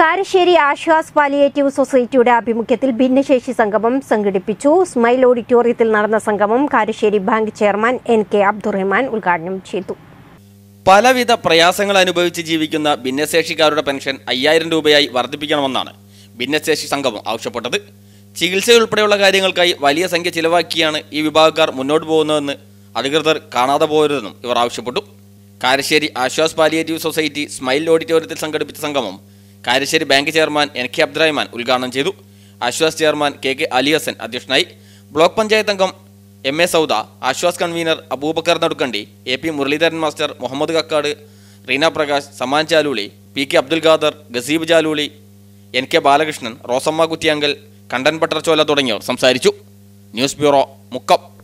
Karassery Aswas palliative സൊസൈറ്റിയുടെ ആഭിമുഖ്യത്തിൽ ഭിന്നശേഷി സംഗമം സംഘടിപ്പിച്ചു സ്മൈൽ ഓഡിറ്റോറിയത്തിൽ നടന്ന സംഗമം Karassery bank chairman N K Abdurahman ഉദ്ഘാടനം ചെയ്തു പലവിധ പ്രയാസങ്ങൾ അനുഭവിച്ച് ജീവിക്കുന്ന ഭിന്നശേഷിക്കാരുടെ പെൻഷൻ അയ്യായിരം രൂപയായി വർദ്ധിപ്പിക്കണമെന്നാണ് ഭിന്നശേഷി സംഗമം ആവശ്യപ്പെട്ടത് ചികിത്സയുൾപ്പെടെയുള്ള കാര്യങ്ങൾക്കായി വലിയ സംഖ്യ ചിലവാക്കിയാണ് ഈ വിഭാഗക്കാർ മുന്നോട്ട് പോകുന്നതെന്ന് അധികൃതർ കാണാതെ പോരുതെന്നും ഇവർ ആവശ്യപ്പെട്ടു Karassery Aswas palliative society smile ഓഡിറ്റോറിയത്തിൽ സംഘടിപ്പിച്ച സംഗമം Karassery bank chairman N K Abdurahman ഉദ്ഘാടനം ചെയ്തു Aswas chairman K K Ali Hassan അധ്യക്ഷനായി ബ്ലോക്ക് പഞ്ചായത്ത് അംഗം M A Sauda Aswas convener Aboobacker Nadukkandi A P Muraleedharan master Muhammad Kakkad Reena Prakash Saman Chaluli P K Abdul Khader Gasib Chaluli N K Balakrishnan Rosamma Kuttiyankal Kandan Pattarchola തുടങ്ങിയവർ സംസാരിച്ചു ന്യൂസ് ബ്യൂറോ മുക്കം